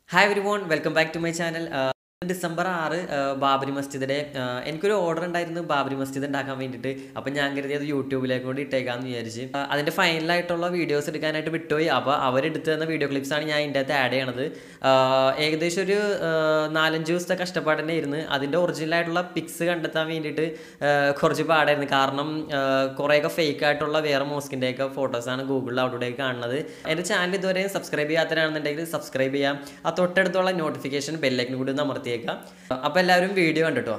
hi everyone welcome back to my channel December ആറ് ആ, ബാബരി മസ്ജിദിൻ്റെ ആ, എനിക്കൊരു ഓർഡർ ഉണ്ടായിരുന്നു ബാബരി മസ്ജിദ് ഉണ്ടാക്കാൻ വേണ്ടിയിട്ട് അപ്പം ഞാൻ കരുതി അത് യൂട്യൂബിലേക്ക് കൂടി ഇട്ടേക്കാമെന്ന് വിചാരിച്ച് ആ, അതിൻ്റെ ഫൈനലായിട്ടുള്ള വീഡിയോസ് എടുക്കാനായിട്ട് വിട്ടുപോയി അപ്പോൾ അവരെടുത്ത് തന്ന വീഡിയോ ക്ലിപ്സാണ് ഞാൻ ഇതിൻ്റെ അകത്ത് ആഡ് ചെയ്യണത് ആ, ഏകദേശം ഒരു ആ, നാലഞ്ച് ദിവസത്തെ കഷ്ടപ്പാട് തന്നെ ഇരുന്ന് അതിൻ്റെ ഒറിജിനലായിട്ടുള്ള പിക്സ് കണ്ടെത്താൻ വേണ്ടിയിട്ട് ആ, കുറച്ച് പാടായിരുന്നു കാരണം ആ, കുറേയൊക്കെ ഫേക്ക് ആയിട്ടുള്ള വേറെ മോസ്കിൻ്റെയൊക്കെ ഫോട്ടോസാണ് ഗൂഗിളിൽ അവിടെ കാണുന്നത് എൻ്റെ ചാനൽ ഇതുവരെ സബ്സ്ക്രൈബ് ചെയ്യാത്തവരാണെന്നുണ്ടെങ്കിൽ സബ്സ്ക്രൈബ് ചെയ്യാം ആ തൊട്ടടുത്തുള്ള നോട്ടിഫിക്കേഷൻ ബെല്ലൈക്കൻ കൂടി ഒന്ന് അമർത്തിയേക്കാം അപ്പോൾ എല്ലാവരും വീഡിയോ കണ്ടിട്ടോ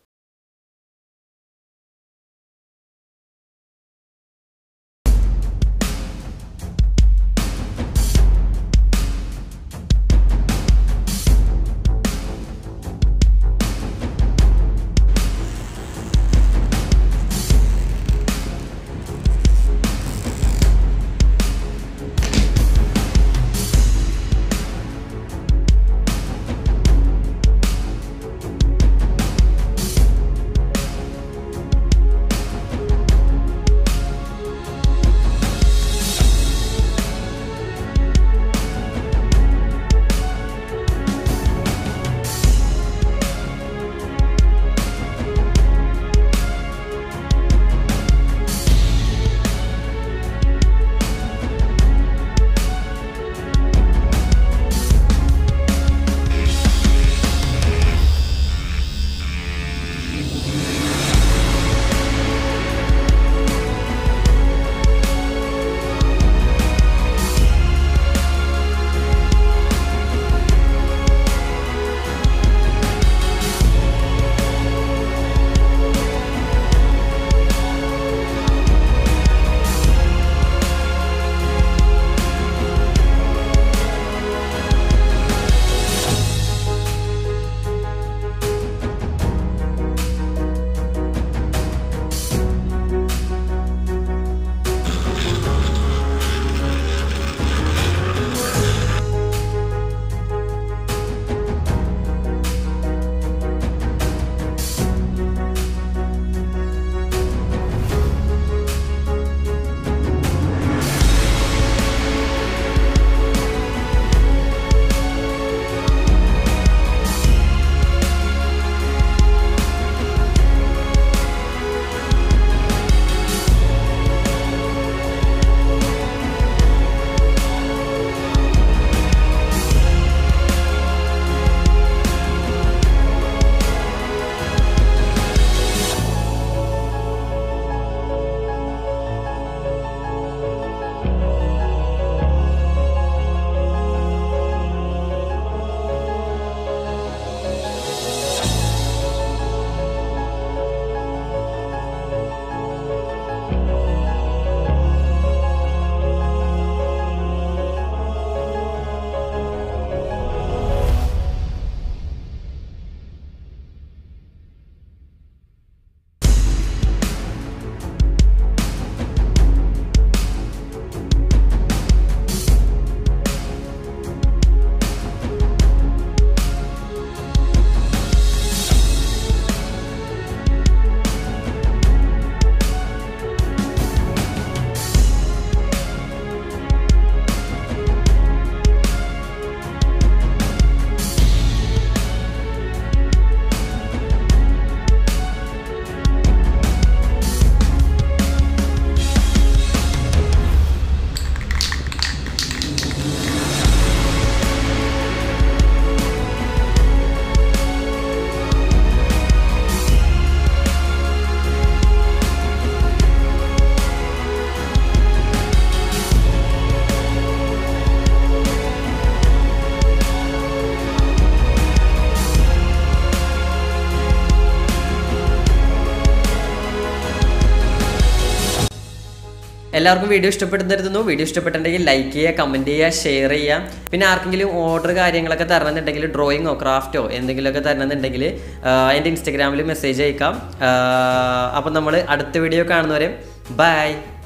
എല്ലാവർക്കും വീഡിയോ ഇഷ്ടപ്പെടുന്നിരുന്നു വീഡിയോ ഇഷ്ടപ്പെട്ടിട്ടുണ്ടെങ്കിൽ ലൈക്ക് ചെയ്യുക കമൻറ്റ് ചെയ്യുക ഷെയർ ചെയ്യുക പിന്നെ ആർക്കെങ്കിലും ഓർഡർ കാര്യങ്ങളൊക്കെ തരണമെന്നുണ്ടെങ്കിൽ ഡ്രോയിങ്ങോ ക്രാഫ്റ്റോ എന്തെങ്കിലുമൊക്കെ തരണമെന്നുണ്ടെങ്കിൽ എൻ്റെ ഇൻസ്റ്റഗ്രാമിൽ മെസ്സേജ് അയക്കാം അപ്പം നമ്മൾ അടുത്ത വീഡിയോ കാണുന്നവരെ ബൈ